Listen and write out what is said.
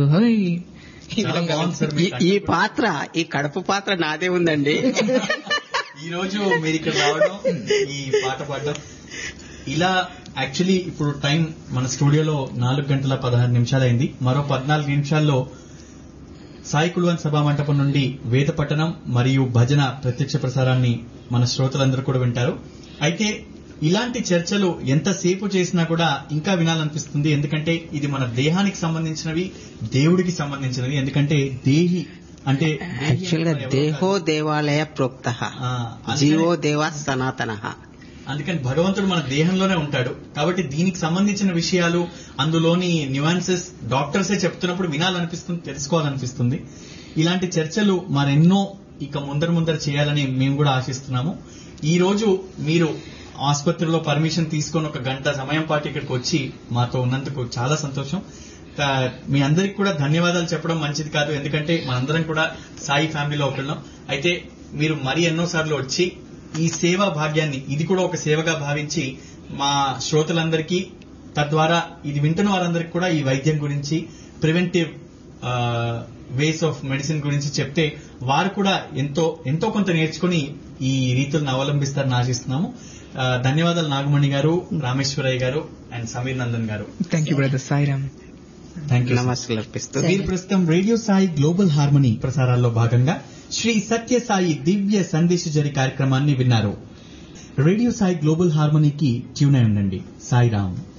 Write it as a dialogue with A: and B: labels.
A: హోయ్ ఈ
B: చాలా
A: విధంగా
B: బాగుంది సార్ మీ
C: ఈ- ఈ పాత్ర ఈ కడుపు పాత్ర నాదే ఉందండి
B: ఈ రోజు మీరు ఇక్కడ రావడం ఈ పాట పాడడం ఇలా యాక్చువల్లీ ఇప్పుడు టైం మన స్టూడియోలో నాలుగు గంటల పదహారు నిమిషాలైంది మరో పద్నాలుగు నిమిషాల్లో సాయి కుల్వన్ సభా మంటపం నుండి వేద పఠనం మరియు భజన ప్రత్యక్ష ప్రసారాన్ని మన శ్రోతలందరూ కూడా వింటారు అయితే ఇలాంటి చర్చలు ఎంతసేపు చేసినా కూడా ఇంకా వినాలనిపిస్తుంది ఎందుకంటే ఇది మన దేహానికి సంబంధించినవి దేవుడికి సంబంధించినవి ఎందుకంటే దేహి అంటే దేహి
C: యాక్చువల్ గా
B: అంటే ఎవరో
C: దేహో
B: కాదు.
C: దేవాలయ ప్రోక్త
B: ఆ, అందుకని-
C: జీవో దేవ సనాతన
B: అందుకని భగవంతుడు మన దేహంలోనే ఉంటాడు కాబట్టి దీనికి సంబంధించిన విషయాలు అందులోని న్యూయాన్సెస్ డాక్టర్సే చెప్తున్నప్పుడు వినాలనిపిస్తుంది తెలుసుకోవాలనిపిస్తుంది ఇలాంటి చర్చలు మరెన్నో ఇక ముందర ముందర చేయాలని మేము కూడా ఆశిస్తున్నాము ఈ రోజు మీరు ఆసుపత్రిలో పర్మిషన్ తీసుకొని ఒక గంట సమయం పాటు ఇక్కడికి వచ్చి మాతో ఉన్నందుకు చాలా సంతోషం ఆ, మీ అందరికి కూడా ధన్యవాదాలు చెప్పడం మంచిది కాదు ఎందుకంటే మనందరం కూడా సాయి ఫ్యామిలీలో ఒకళ్ళం అయితే మీరు మరి ఎన్నోసార్లు వచ్చి ఈ సేవా భాగ్యాన్ని ఇది కూడా ఒక సేవగా భావించి మా శ్రోతలందరికీ తద్వారా ఇది వింటున్న వారందరికీ కూడా ఈ వైద్యం గురించి ప్రివెంటివ్ వేస్ ఆఫ్ మెడిసిన్ గురించి చెప్తే వారు కూడా ఎంతో ఎంతో కొంత నేర్చుకుని ఈ రీతులను అవలంబిస్తారని ఆశిస్తున్నాము ఆ, ధన్యవాదాలు నాగమణి గారు రామేశ్వరయ్య గారు అండ్ సమీర్ నందన్ గారు
A: thank you brother Sairam
B: thank you
C: నమస్కారం అర్పిస్తూ
B: మీరు ప్రస్తుతం రేడియో సాయి గ్లోబల్ హార్మనీ ప్రసారాల్లో భాగంగా శ్రీ సత్య సాయి దివ్య సందేశ జరి కార్యక్రమాన్ని విన్నారు రేడియో సాయి గ్లోబల్ హార్మనీకి ట్యూన్ అయి ఉండండి సాయిరామ్